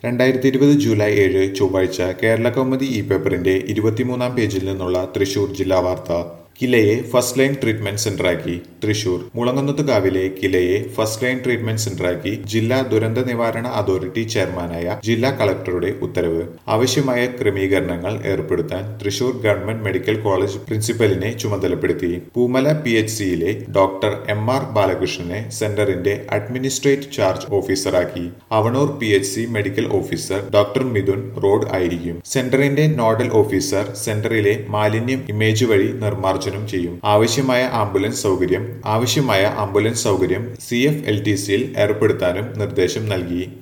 രണ്ടായിരത്തി ഇരുപത് ജൂലൈ ഏഴ് ചൊവ്വാഴ്ച കേരള കൗമുദി ഇ പേപ്പറിന്റെ ഇരുപത്തിമൂന്നാം പേജിൽ നിന്നുള്ള തൃശൂർ ജില്ലാ വാർത്ത കിലയെ ഫസ്റ്റ് ലൈൻ ട്രീറ്റ്മെന്റ് സെന്ററാക്കി തൃശൂർ മുളങ്ങുന്നത്തുകാവിലെ കിലയെ ഫസ്റ്റ് ലൈൻ ട്രീറ്റ്മെന്റ് സെന്ററാക്കി ജില്ലാ ദുരന്ത നിവാരണ അതോറിറ്റി ചെയർമാനായ ജില്ലാ കളക്ടറുടെ ഉത്തരവ് ആവശ്യമായ ക്രമീകരണങ്ങൾ ഏർപ്പെടുത്താൻ തൃശൂർ ഗവൺമെന്റ് മെഡിക്കൽ കോളേജ് പ്രിൻസിപ്പലിനെ ചുമതലപ്പെടുത്തി പൂമല പി എച്ച് സിയിലെ ഡോക്ടർ എം ആർ ബാലകൃഷ്ണനെ സെന്ററിന്റെ അഡ്മിനിസ്ട്രേറ്റ് ചാർജ് ഓഫീസറാക്കി Avanoor P H C medical officer doctor Mithun റോഡ് ആയിരിക്കും സെന്ററിന്റെ നോഡൽ ഓഫീസർ സെന്ററിലെ മാലിന്യം ഇമേജ് വഴി നിർമ്മാർജ്ജനം ചെയ്യും ആവശ്യമായ ആംബുലൻസ് സൗകര്യം ആവശ്യമായ ആംബുലൻസ് സൗകര്യം സി എഫ് എൽ ടി സിയിൽ ഏർപ്പെടുത്താനും നിർദ്ദേശം നൽകി